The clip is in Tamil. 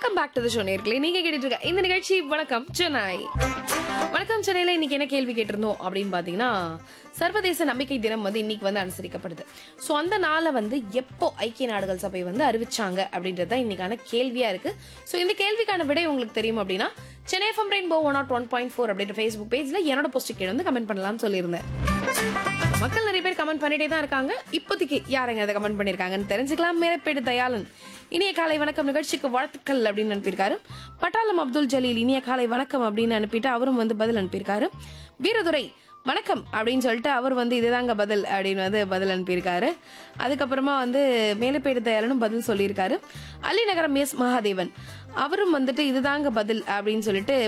welcome back to the show நேர்களே நீங்க கேட்டுட்டு இருக்க இந்த நிகழ்ச்சி வணக்கம் சென்னை வணக்கம் சென்னையில இன்னைக்கு என்ன கேள்வி கேட்டிருந்தோம் அப்படின்னு பாத்தீங்கன்னா சர்வதேச நம்பிக்கை தினம் வந்து இன்னைக்கு வந்து அனுசரிக்கப்படுது ஸோ அந்த நாளை வந்து எப்போ ஐக்கிய நாடுகள் சபை வந்து அறிவிச்சாங்க அப்படின்றது தான் இன்னைக்கான கேள்வியா இருக்கு ஸோ இந்த கேள்விக்கான விடை உங்களுக்கு தெரியும் அப்படின்னா Chennai FM rainbow one naught one point four அப்படின்ற ஃபேஸ்புக் பேஜ்ல என்னோட போஸ்ட் கீழே வந்து கமெண்ட் பண்ணலாம்னு சொல்லியிருந்தேன் மக்கள் நிறைய பேர் கமெண்ட் பண்ணிட்டே தான் இருக்காங்க இப்போதைக்கு யாருங்க அதை கமெண்ட் பண்ணிருக்காங்கன்னு தெரிஞ்சுக்கலாம் மேலப்பேடு தயாளன் இனிய காலை வணக்கம் நிகழ்ச்சிக்கு வாழ்த்துக்கள் அப்படின்னு அனுப்பியிருக்காரு பட்டாளம் அப்துல் ஜலீல் இனிய காலை வணக்கம் அப்படின்னு அனுப்பிட்டு அவரும் வந்து பதில் அனுப்பியிருக்காரு வீரதுரை வணக்கம் அப்படின்னு சொல்லிட்டு அவர் வந்து இதுதாங்க பதில் அப்படின்னு வந்து பதில் அனுப்பியிருக்காரு அதுக்கப்புறமா வந்து மேலப்பேடு தயாளனும் பதில் சொல்லியிருக்காரு அலிநகரம் எஸ் மகாதேவன் அவரும் வந்துட்டு இதுதாங்க பதில் அப்படின்னு சொல்லிட்டு